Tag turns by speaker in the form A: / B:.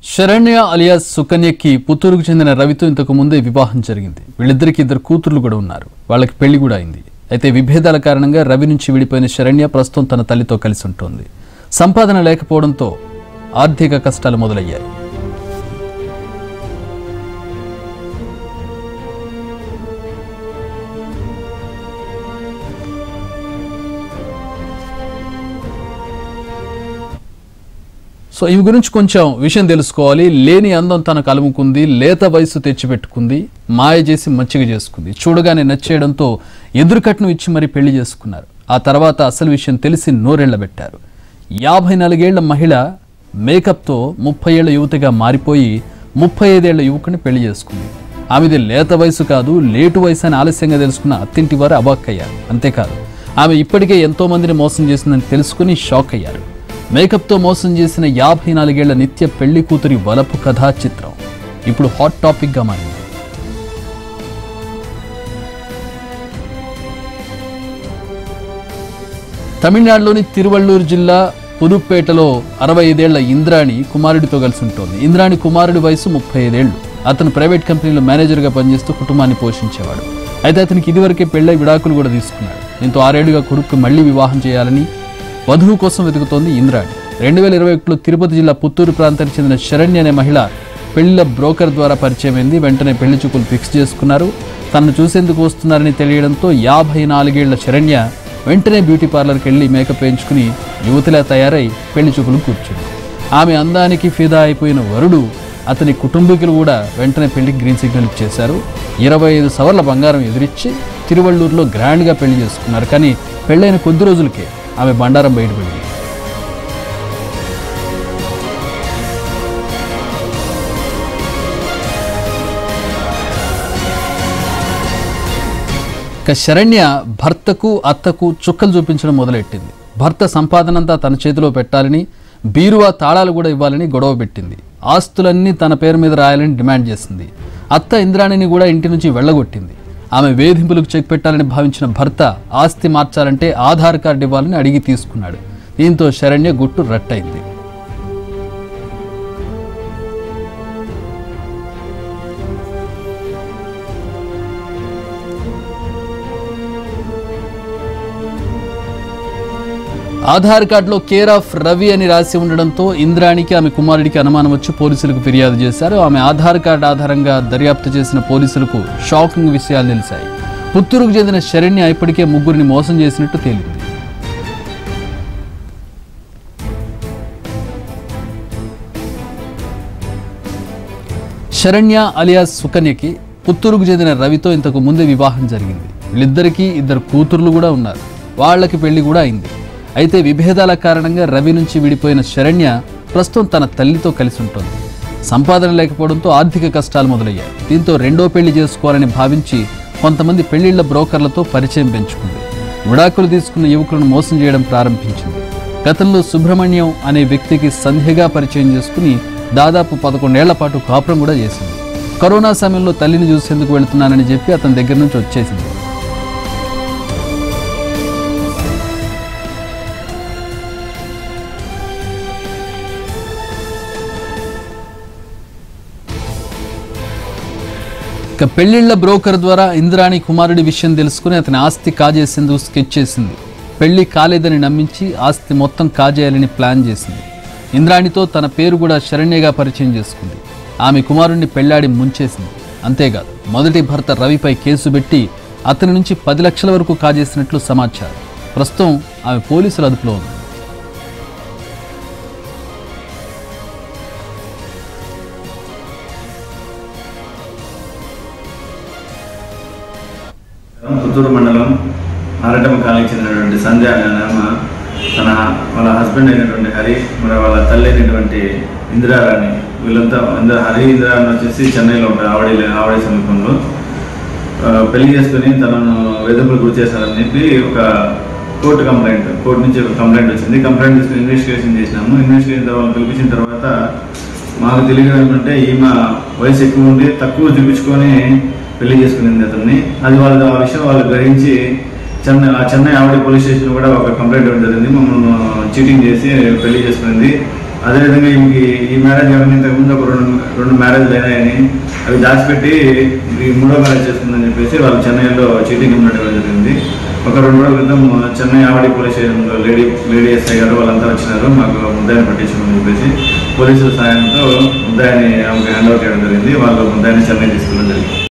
A: Saranya alias సుకన్యకి పుత్తూరుకు చెందిన రవితో ఇంతకు ముందే వివాహం జరిగింది వీళ్ళిద్దరికి ఇద్దరు కూతుర్లు కూడా ఉన్నారు వాళ్ళకి పెళ్లి కూడా అయింది అయితే విభేదాల కారణంగా రవి నుంచి విడిపోయిన శరణ్య ప్రస్తుతం తన తల్లితో కలిసి ఉంటుంది సంపాదన లేకపోవడంతో ఆర్థిక కష్టాలు మొదలయ్యాయి సో ఇవి గురించి కొంచెం విషయం తెలుసుకోవాలి లేని అందం తనకు అలుముకుంది లేత వయసు తెచ్చిపెట్టుకుంది మాయ చేసి మచ్చిగ చేసుకుంది చూడగానే నచ్చేయడంతో ఎదురుకట్నం ఇచ్చి మరీ పెళ్లి చేసుకున్నారు ఆ తర్వాత అసలు విషయం తెలిసి నోరెళ్లబెట్టారు యాభై నాలుగేళ్ల మహిళ మేకప్తో ముప్పై ఏళ్ల యువతిగా మారిపోయి ముప్పై ఐదేళ్ల యువకుని పెళ్లి చేసుకుంది ఆమెది లేత వయసు కాదు లేటు వయసు అని ఆలస్యంగా తెలుసుకున్న అత్తింటి వారు అవాక్కయ్యారు అంతేకాదు ఆమె ఇప్పటికే ఎంతో మందిని మోసం చేసిందని తెలుసుకుని షాక్ అయ్యారు మేకప్తో మోసం చేసిన యాభై నాలుగేళ్ల నిత్య పెళ్లి కూతురి వలపు కథా చిత్రం ఇప్పుడు హాట్ టాపిక్గా మారింది తమిళనాడులోని తిరువళ్ళూరు జిల్లా పుదుప్పేటలో అరవై ఐదేళ్ల ఇంద్రాణి కుమారుడితో కలిసి ఉంటుంది ఇంద్రాణి కుమారుడి వయసు ముప్పై ఐదేళ్లు అతను ప్రైవేట్ కంపెనీలో మేనేజర్గా పనిచేస్తూ కుటుంబాన్ని పోషించేవాడు అయితే అతనికి ఇదివరకే పెళ్ళై విడాకులు కూడా తీసుకున్నాడు దీంతో ఆరేళ్లుగా కొడుకు మళ్లీ వివాహం చేయాలని వధువు కోసం వెతుకుతోంది ఇంద్రాణి రెండు వేల ఇరవై ఒకటిలో తిరుపతి జిల్లా పుత్తూరు ప్రాంతానికి చెందిన శరణ్య అనే మహిళ పెళ్లిల బ్రోకర్ ద్వారా పరిచయం అయింది వెంటనే పెళ్లి చూపులు ఫిక్స్ చేసుకున్నారు తనను చూసేందుకు వస్తున్నారని తెలియడంతో యాభై నాలుగేళ్ల శరణ్య వెంటనే బ్యూటీ పార్లర్కి వెళ్ళి మేకప్ వేయించుకుని యువతిలా తయారై పెళ్లి చూపులు కూర్చుంది ఆమె అందానికి ఫిదా అయిపోయిన వరుడు అతని కుటుంబీకులు కూడా వెంటనే పెళ్లికి గ్రీన్ సిగ్నల్ ఇచ్చేశారు ఇరవై ఐదు సవర్ల బంగారం ఎదురిచ్చి తిరువళ్ళూరులో గ్రాండ్గా పెళ్లి చేసుకున్నారు కానీ పెళ్ళైన కొద్ది రోజులకే ఆమె బండారం బయటపడింది ఇక శరణ్య భర్తకు అత్తకు చుక్కలు చూపించడం మొదలెట్టింది భర్త సంపాదనంతా తన చేతిలో పెట్టాలని బీరువా తాళాలు కూడా ఇవ్వాలని గొడవ పెట్టింది ఆస్తులన్నీ తన పేరు మీద రాయాలని డిమాండ్ చేసింది అత్త ఇంద్రాణిని కూడా ఇంటి నుంచి వెళ్ళగొట్టింది ఆమె వేధింపులకు చెక్ పెట్టాలని భావించిన భర్త ఆస్తి మార్చాలంటే ఆధార్ కార్డు ఇవ్వాలని అడిగి తీసుకున్నాడు దీంతో శరణ్య గుట్టు రట్టయింది ఆధార్ కార్డులో కేర్ ఆఫ్ రవి అని రాసి ఉండడంతో ఇంద్రాణికి ఆమె కుమారుడికి అనుమానం వచ్చి పోలీసులకు ఫిర్యాదు చేశారు ఆమె ఆధార్ కార్డు ఆధారంగా దర్యాప్తు చేసిన పోలీసులకు షాకింగ్ విషయాలు తెలిసాయి పుత్తూరుకు చెందిన శరణ్య ఇప్పటికే ముగ్గురిని మోసం చేసినట్టు తేలింది శరణ్య అలియాస్ సుకన్యకి పుత్తూరుకు చెందిన రవితో ఇంతకు ముందే వివాహం జరిగింది వీళ్ళిద్దరికీ ఇద్దరు కూతుర్లు కూడా ఉన్నారు వాళ్ళకి పెళ్లి కూడా అయింది అయితే విభేదాల కారణంగా రవి నుంచి విడిపోయిన శరణ్య ప్రస్తుతం తన తల్లితో కలిసి ఉంటుంది సంపాదన లేకపోవడంతో ఆర్థిక కష్టాలు మొదలయ్యాయి దీంతో రెండో పెళ్లి చేసుకోవాలని భావించి కొంతమంది పెళ్లిళ్ల బ్రోకర్లతో పరిచయం పెంచుకుంది విడాకులు తీసుకున్న యువకులను మోసం చేయడం ప్రారంభించింది గతంలో సుబ్రహ్మణ్యం అనే వ్యక్తికి సంధ్యగా పరిచయం చేసుకుని దాదాపు పదకొండేళ్ల పాటు కాపురం కూడా చేసింది కరోనా సమయంలో తల్లిని చూసేందుకు వెళుతున్నానని చెప్పి అతని దగ్గర నుంచి వచ్చేసింది ఇక పెళ్లిళ్ల బ్రోకర్ ద్వారా ఇంద్రాణి కుమారుడి విషయం తెలుసుకుని అతని ఆస్తి కాజేసేందుకు స్కెచ్ చేసింది పెళ్లి కాలేదని నమ్మించి ఆస్తి మొత్తం కాజేయాలని ప్లాన్ చేసింది ఇంద్రాణితో తన పేరు కూడా శరణ్యగా పరిచయం చేసుకుంది ఆమె కుమారుణ్ణి పెళ్లాడి ముంచేసింది అంతేకాదు మొదటి భర్త రవిపై కేసు పెట్టి అతని నుంచి పది లక్షల వరకు కాజేసినట్లు సమాచారం ప్రస్తుతం ఆమె పోలీసుల అదుపులో ఉంది
B: పుత్తూరు మండలం ఆరటం కాలనీకి చెందినటువంటి సంధ్య అనే ఆమె తన వాళ్ళ హస్బెండ్ అయినటువంటి హరి మరి వాళ్ళ తల్లి అయినటువంటి ఇందిరారాణి వీళ్ళంతా ఇందిరా హరి ఇందిరారాణి వచ్చేసి చెన్నైలో ఉంటారు ఆవిడ ఆవిడ సమీపంలో ఆ, పెళ్లి చేసుకుని తనను వేధింపులు గురి చేశారని చెప్పి ఒక కోర్టు కంప్లైంట్ కోర్టు నుంచి ఒక కంప్లైంట్ వచ్చింది కంప్లైంట్ తీసుకుని ఇన్వెస్టిగేషన్ చేసినాము ఇన్వెస్టిగేషన్ తర్వాత పిలిపించిన తర్వాత మాకు తెలియడం ఏమంటే ఈమె వయసు ఎక్కువ ఉండి తక్కువ చూపించుకొని పెళ్లి చేసుకునింది అతన్ని అది వాళ్ళు ఆ విషయం వాళ్ళు గ్రహించి చెన్నై ఆ చెన్నై ఆవిడ పోలీస్ స్టేషన్ కూడా ఒక కంప్లైంట్ ఇవ్వడం జరిగింది మమ్మల్ని చీటింగ్ చేసి పెళ్లి చేసుకునింది అదేవిధంగా ఈమెకి ఈ మ్యారేజ్ కాకుండా ఇంతకుముందు ఒక రెండు రెండు మ్యారేజ్లు అయినాయని అవి దాచిపెట్టి ఈ మూడో మ్యారేజ్ చేసుకుందని చెప్పేసి వాళ్ళు చెన్నైలో చీటింగ్ ఉన్నట్టు జరిగింది ఒక రెండు రోజుల క్రితం చెన్నై ఆవడి పోలీస్ స్టేషన్లో లేడీ లేడీ ఎస్ఐ గారు వాళ్ళంతా వచ్చినారు మాకు ముద్దాయిని పట్టించమని చెప్పేసి పోలీసుల సాయంతో ముద్దాయిని ఆమెకు హ్యాండ్ ఓవర్ చేయడం జరిగింది వాళ్ళు ముద్దాయిని చెన్నై తీసుకెళ్ళడం జరిగింది